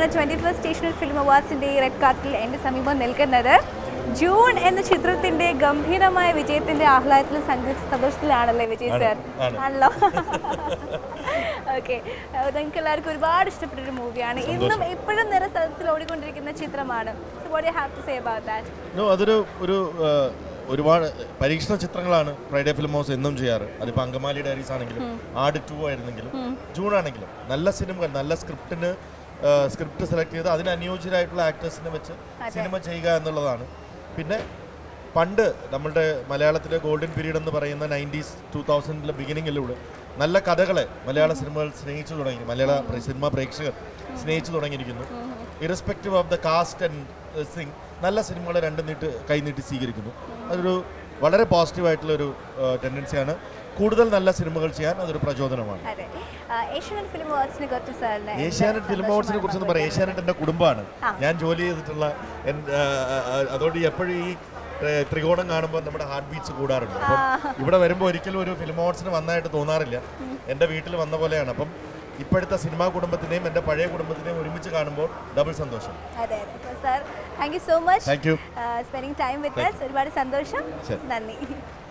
തന്നെയാണ് twenty first സ്റ്റേഷണൽ film അവാർഡ്സിൻ്റെ ഈ റെഡ് കാർട്ടിൽ എൻ്റെ സമീപം നിൽക്കുന്നത് ജൂൺ എന്ന ചിത്രത്തിന്റെ ഗംഭീരമായ വിജയത്തിന്റെ ആഹ്ലാദത്തിലും സംഘ- സന്തോഷത്തിലാണല്ലേ വിജയ് ആണ്, സാർ ആണ്. ആണല്ലോ ഓക്കെ നിങ്ങൾക്ക് എല്ലാവർക്കും ഒരുപാട് ഇഷ്ടപ്പെട്ട ഒരു മൂവിയാണ് ഇന്നും ഇപ്പോഴും നിറ സ്ഥലത്തിൽ ഓടിക്കൊണ്ടിരിക്കുന്ന ചിത്രമാണ് so what you have to say about that No, അതൊരു ഒരു ആ, ഒരുപാട് പരീക്ഷണ ചിത്രങ്ങളാണ് ഫ്രൈഡേ ഫിലിം ഹൗസ് എന്നും ചെയ്യാറ് അതിപ്പോൾ അങ്കമാലി ഡയറീസ് ആണെങ്കിലും ആട് ടു ആയിരുന്നെങ്കിലും ജൂൺ ആണെങ്കിലും നല്ല സിനിമകൾ നല്ല സ്ക്രിപ്റ്റിന് സ്ക്രിപ്റ്റ് സെലക്ട് ചെയ്ത് അതിന് അനുയോജ്യരായിട്ടുള്ള ആക്ടേഴ്സിനെ വെച്ച് സിനിമ ചെയ്യുക എന്നുള്ളതാണ് പിന്നെ പണ്ട് നമ്മളുടെ മലയാളത്തിലെ ഗോൾഡൻ പീരീഡ് എന്ന് പറയുന്ന നയൻറ്റീസ് ടൂ തൗസൻഡിലെ ബിഗിനിങ്ങിലൂടെ നല്ല കഥകളെ മലയാള സിനിമകൾ സ്നേഹിച്ചു തുടങ്ങി മലയാള പ്ര- സിനിമാ പ്രേക്ഷകർ സ്നേഹിച്ചു തുടങ്ങിയിരിക്കുന്നു irrespective of the caste and സിംഗ് നല്ല സിനിമകളെ രണ്ട് നീട്ട് കൈനീട്ടി സ്വീകരിക്കുന്നു അതൊരു വളരെ പോസിറ്റീവായിട്ടുള്ള ഒരു ടെൻഡൻസിയാണ് കൂടുതൽ നല്ല സിനിമകൾ ചെയ്യാൻ അതൊരു പ്രചോദനമാണ് അതെ ഏഷ്യൻ ഫിലിം അവാർഡ്സിനെ കുറിച്ച് സാറിന് ഏഷ്യാനെറ്റ് ഫിലിം അവാർഡ്സിനെ കുറിച്ചൊന്ന് പറയാം ഏഷ്യാനെറ്റ് എൻ്റെ കുടുംബമാണ് ഞാൻ ജോലി ചെയ്തിട്ടുള്ള എൻ- ആ, ആ, ആ, അതുകൊണ്ട് എപ്പോഴും ഈ ഏ, ത്രികോണം കാണുമ്പോൾ നമ്മുടെ ഹാർട്ട് ബീറ്റ്സ് കൂടാറുണ്ട് അപ്പം ഇവിടെ വരുമ്പോൾ ഒരിക്കലും ഒരു ഫിലിം അവാർഡ്സിന് വന്നതായിട്ട് തോന്നാറില്ല എൻ്റെ വീട്ടിൽ വന്ന പോലെയാണ് അപ്പം ഇപ്പോഴത്തെ സിനിമാ കുടുംബത്തിനെയും എൻ്റെ പഴയ കുടുംബത്തിനെയും ഒരുമിച്ച് കാണുമ്പോൾ ഡബിൾ സന്തോഷം അതെ അതെ അപ്പോൾ sir thank you so much thank you spending time with us ഒരുപാട് സന്തോഷം ശരി. നന്ദി